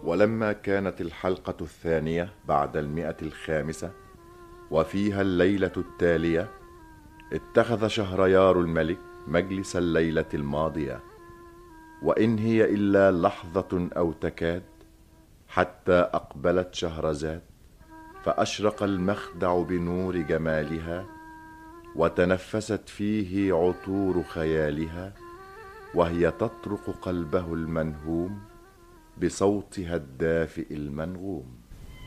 ولما كانت الحلقة الثانية بعد المئة الخامسة وفيها الليلة التالية اتخذ شهريار الملك مجلس الليلة الماضية وإن هي إلا لحظة أو تكاد حتى أقبلت شهرزاد فأشرق المخدع بنور جمالها وتنفست فيه عطور خيالها وهي تطرق قلبه المنهوم بصوتها الدافئ المنغوم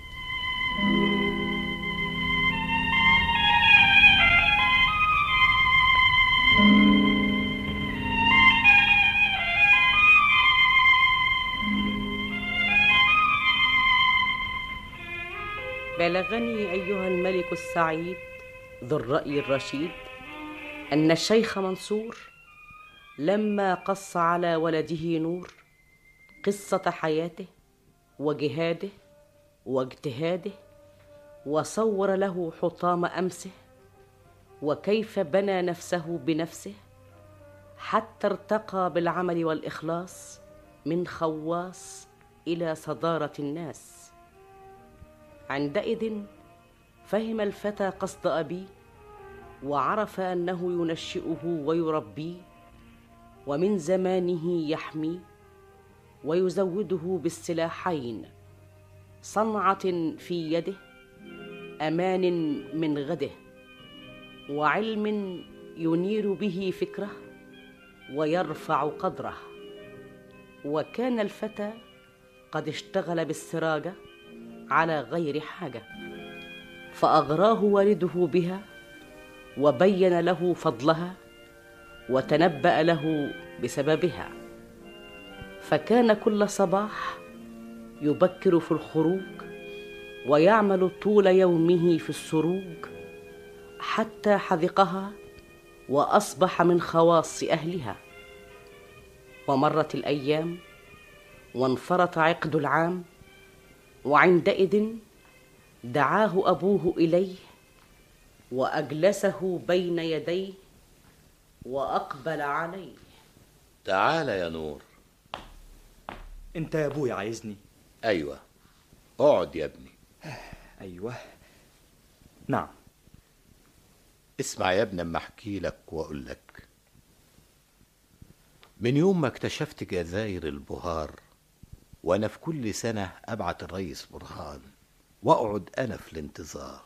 بلغني ايها الملك السعيد ذو الراي الرشيد ان الشيخ منصور لما قص على ولده نور قصه حياته وجهاده واجتهاده وصور له حطام امسه وكيف بنى نفسه بنفسه حتى ارتقى بالعمل والاخلاص من خواص الى صداره الناس عندئذ فهم الفتى قصد ابيه وعرف انه ينشئه ويربيه ومن زمانه يحميه ويزوده بالسلاحين صنعه في يده امان من غده وعلم ينير به فكره ويرفع قدره وكان الفتى قد اشتغل بالسراجه على غير حاجه فاغراه والده بها وبين له فضلها وتنبا له بسببها فكان كل صباح يبكر في الخروج ويعمل طول يومه في السروج حتى حذقها واصبح من خواص اهلها ومرت الايام وانفرط عقد العام وعندئذ دعاه ابوه اليه واجلسه بين يديه واقبل عليه تعال يا نور انت يا ابويا عايزني ايوه اقعد يا ابني ايوه نعم اسمع يا ابني اما احكي لك واقول لك من يوم ما اكتشفت جزاير البهار وانا في كل سنه ابعت الريس برهان واقعد انا في الانتظار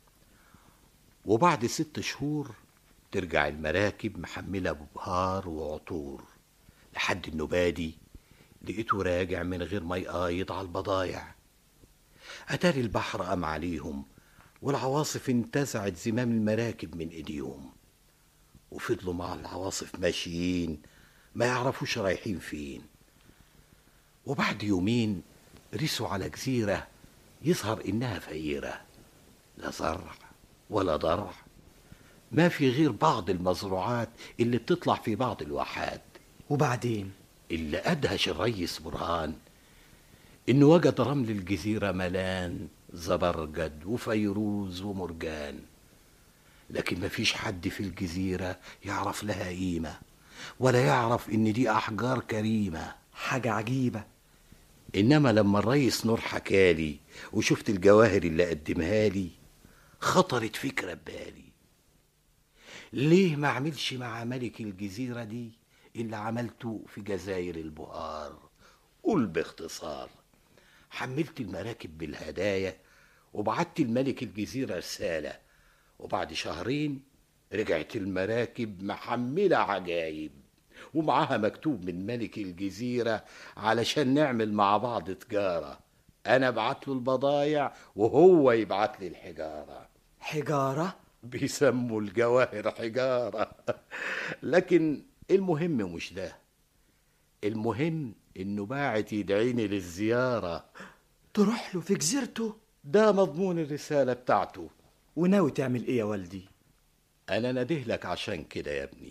وبعد ست شهور ترجع المراكب محمله ببهار وعطور لحد النبادي لقيته راجع من غير ما يقايض على البضايع اتاري البحر قام عليهم والعواصف انتزعت زمام المراكب من ايديهم وفضلوا مع العواصف ماشيين ما يعرفوش رايحين فين وبعد يومين رسوا على جزيرة يظهر إنها فقيرة لا زرع ولا ضرع ما في غير بعض المزروعات اللي بتطلع في بعض الواحات وبعدين اللي أدهش الريس برهان إنه وجد رمل الجزيرة ملان زبرجد وفيروز ومرجان لكن مفيش حد في الجزيرة يعرف لها قيمة ولا يعرف إن دي أحجار كريمة حاجة عجيبة إنما لما الريس نور حكالي وشفت الجواهر اللي قدمها لي خطرت فكرة ببالي ليه ما أعملش مع ملك الجزيرة دي اللي عملته في جزاير البهار قول باختصار حملت المراكب بالهدايا وبعت الملك الجزيرة رسالة وبعد شهرين رجعت المراكب محملة عجايب ومعاها مكتوب من ملك الجزيرة علشان نعمل مع بعض تجارة أنا ابعت له البضايع وهو يبعت لي الحجارة حجارة بيسموا الجواهر حجارة لكن المهم مش ده المهم إنه باعت يدعيني للزيارة تروح له في جزيرته ده مضمون الرسالة بتاعته وناوي تعمل ايه يا والدي أنا نده لك عشان كده يا ابني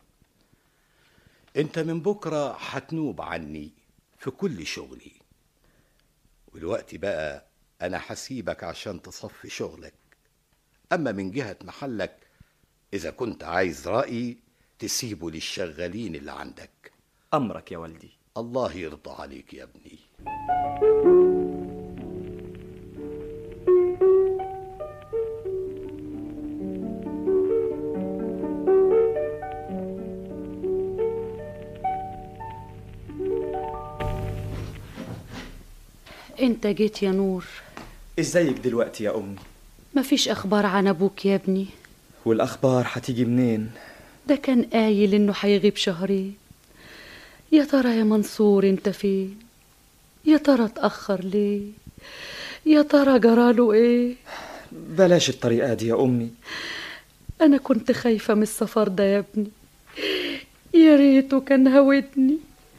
أنت من بكرة هتنوب عني في كل شغلي والوقت بقى أنا هسيبك عشان تصفي شغلك أما من جهة محلك إذا كنت عايز رأيي تسيبه للشغالين اللي عندك امرك يا والدي الله يرضى عليك يا ابني انت جيت يا نور ازيك دلوقتي يا امي مفيش اخبار عن ابوك يا ابني والاخبار هتيجي منين ده كان قايل انه هيغيب شهرين يا ترى يا منصور انت فين يا ترى اتاخر ليه يا ترى جراله ايه بلاش الطريقه دي يا امي انا كنت خايفه من السفر ده يا ابني يا ريته كان هودني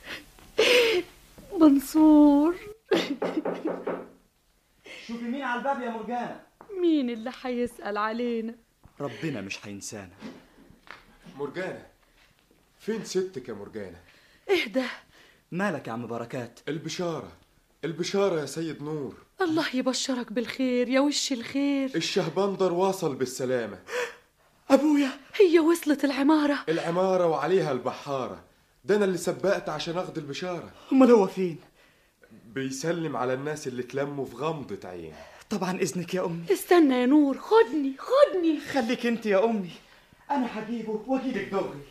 منصور شوفي مين على الباب يا مرجانة مين اللي هيسال علينا ربنا مش هينسانا مرجانة فين ستك يا مرجانة اهدى مالك يا عم بركات البشارة البشارة يا سيد نور الله يبشرك بالخير يا وش الخير الشهبندر واصل بالسلامة ابويا هي وصلت العماره العمارة وعليها البحارة ده أنا اللي سبقت عشان أخد البشارة امال هو فين بيسلم على الناس اللي اتلموا في غمضة عين طبعا اذنك يا امي استنى يا نور خدني خدني خليك انت يا امي انا هجيبه واجيلك دغري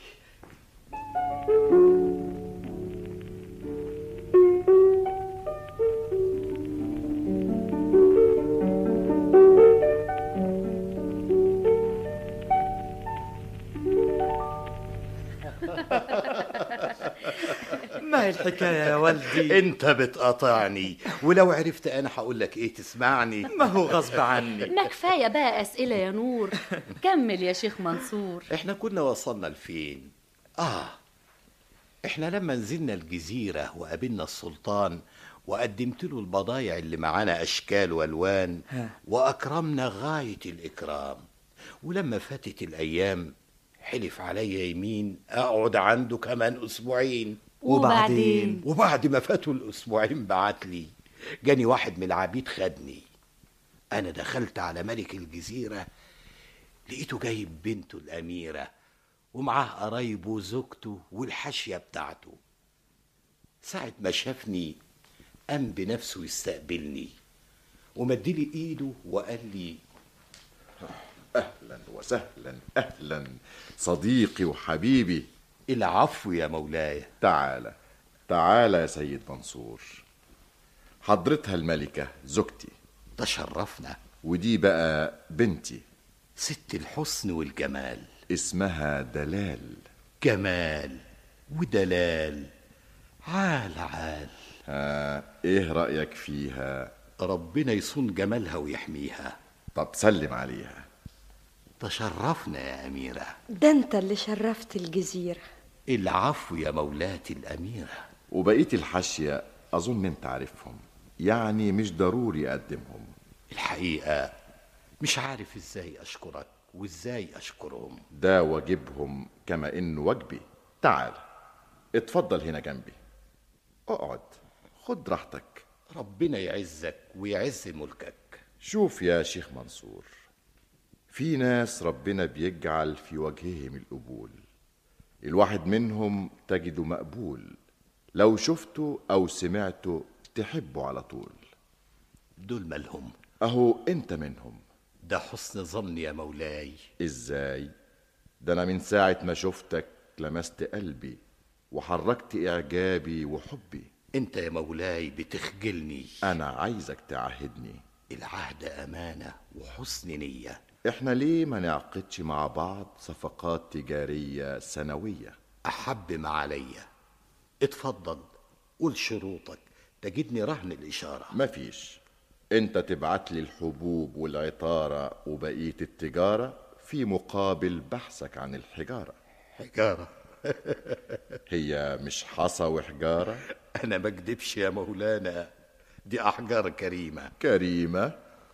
ما هي الحكايه يا والدي انت بتقاطعني ولو عرفت انا هقول لك ايه تسمعني ما هو غصب عني ما كفايه بقى اسئله يا نور كمل يا شيخ منصور احنا كنا وصلنا لفين اه احنا لما نزلنا الجزيرة وقابلنا السلطان وقدمت له البضايع اللي معانا اشكال والوان ها. واكرمنا غاية الاكرام ولما فاتت الايام حلف عليا يمين اقعد عنده كمان اسبوعين وبعدين وبعد ما فاتوا الاسبوعين بعت لي جاني واحد من العبيد خدني انا دخلت على ملك الجزيره لقيته جايب بنته الاميره ومعاه قرايبه وزوجته والحاشيه بتاعته ساعه ما شافني قام بنفسه يستقبلني ومدلي ايده وقال لي اهلا وسهلا اهلا صديقي وحبيبي العفو يا مولاي تعال تعال يا سيد منصور حضرتها الملكة زوجتي تشرفنا ودي بقى بنتي ست الحسن والجمال اسمها دلال جمال ودلال عال عال ها ايه رأيك فيها ربنا يصون جمالها ويحميها طب سلم عليها تشرفنا يا أميرة ده انت اللي شرفت الجزيرة العفو يا مولاتي الأميرة وبقية الحاشية أظن أنت عارفهم يعني مش ضروري أقدمهم الحقيقة مش عارف ازاي أشكرك وازاي أشكرهم ده واجبهم كما إنه واجبي تعال اتفضل هنا جنبي اقعد خد راحتك ربنا يعزك ويعز ملكك شوف يا شيخ منصور في ناس ربنا بيجعل في وجههم القبول الواحد منهم تجده مقبول لو شفته أو سمعته تحبه على طول دول مالهم أهو أنت منهم ده حسن ظن يا مولاي إزاي؟ ده أنا من ساعة ما شفتك لمست قلبي وحركت إعجابي وحبي انت يا مولاي بتخجلني أنا عايزك تعهدني العهد أمانة وحسن نية إحنا ليه ما نعقدش مع بعض صفقات تجارية سنوية أحب ما عليا اتفضل قول شروطك تجدني رهن الإشارة مفيش انت تبعت لي الحبوب والعطارة وبقية التجارة في مقابل بحثك عن الحجارة حجارة هي مش حصى وحجارة أنا ما أكدبش يا مولانا دي أحجار كريمة كريمة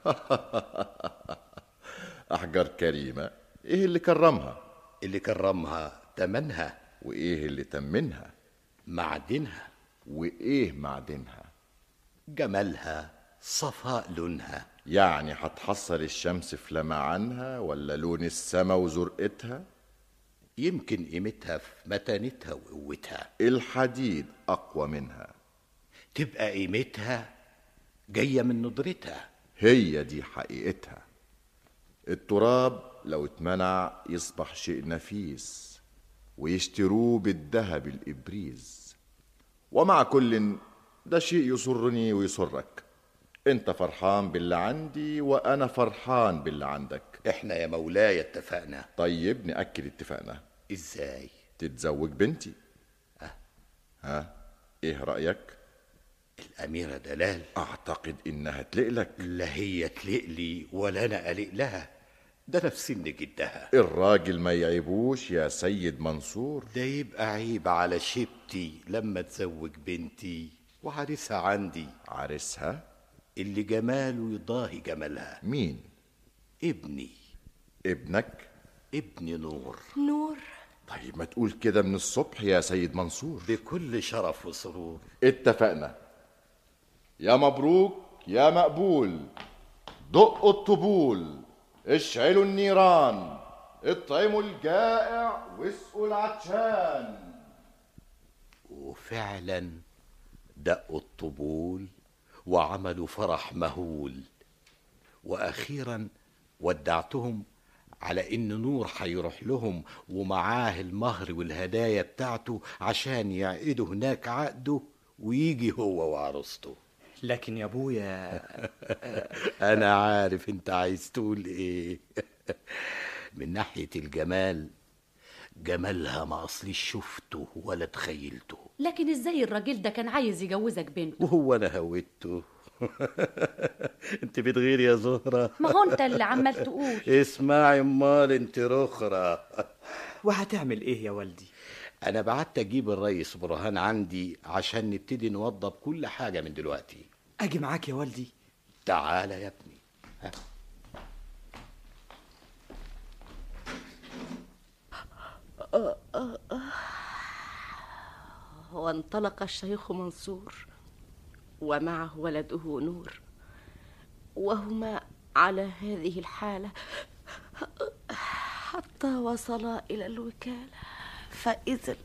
أحجار كريمة إيه اللي كرمها اللي كرمها تمنها وإيه اللي تمنها معدنها وإيه معدنها جمالها صفاء لونها يعني هتحصل الشمس في لمعانها ولا لون السما وزرقتها يمكن قيمتها في متانتها وقوتها الحديد أقوى منها تبقى قيمتها جاية من ندرتها هي دي حقيقتها التراب لو اتمنع يصبح شيء نفيس ويشتروه بالذهب الإبريز ومع كل ده شيء يسرني ويسرك انت فرحان باللي عندي وانا فرحان باللي عندك احنا يا مولاي اتفقنا طيب نأكد اتفاقنا ازاي تتزوج بنتي ها ايه رأيك الأميرة دلال اعتقد انها تلقلك لا هي تلق لي ولا أنا قلق لها ده أنا في سن جدها الراجل ما يعيبوش يا سيد منصور ده يبقى عيب على شبتي لما تزوج بنتي وعريسها عندي عريسها اللي جماله يضاهي جمالها مين ابني ابنك ابني نور نور طيب ما تقول كده من الصبح يا سيد منصور بكل شرف وسرور اتفقنا يا مبروك يا مقبول دقوا الطبول اشعلوا النيران اطعموا الجائع واسقوا العطشان وفعلا دقوا الطبول وعملوا فرح مهول واخيرا ودعتهم على ان نور هيروح لهم ومعاه المهر والهدايا بتاعته عشان يعقدوا هناك عقده ويجي هو وعروسته لكن يا ابويا انا عارف انت عايز تقول ايه من ناحيه الجمال جمالها ما اصليش شفته ولا تخيلته لكن ازاي الراجل ده كان عايز يجوزك بنته وهو انا هويته انت بتغير يا زهره ما هو انت اللي عمال تقول اسمعي امال انت رخرة وهتعمل ايه يا والدي انا بعت اجيب الريس برهان عندي عشان نبتدي نوضب كل حاجه من دلوقتي اجي معاك يا والدي تعالى يا ابني ها. وانطلق الشيخ منصور ومعه ولده نور وهما على هذه الحالة حتى وصلا إلى الوكالة فإذا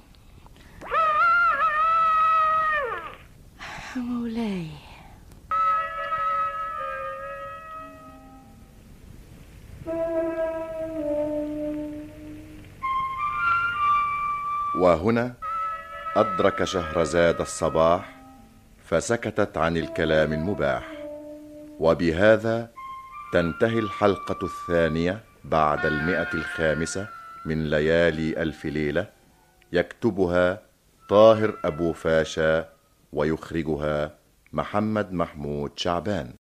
مولاي وهنا أدرك شهرزاد الصباح فسكتت عن الكلام المباح وبهذا تنتهي الحلقة الثانية بعد المئة الخامسة من ليالي ألف ليلة يكتبها طاهر أبو فاشا ويخرجها محمد محمود شعبان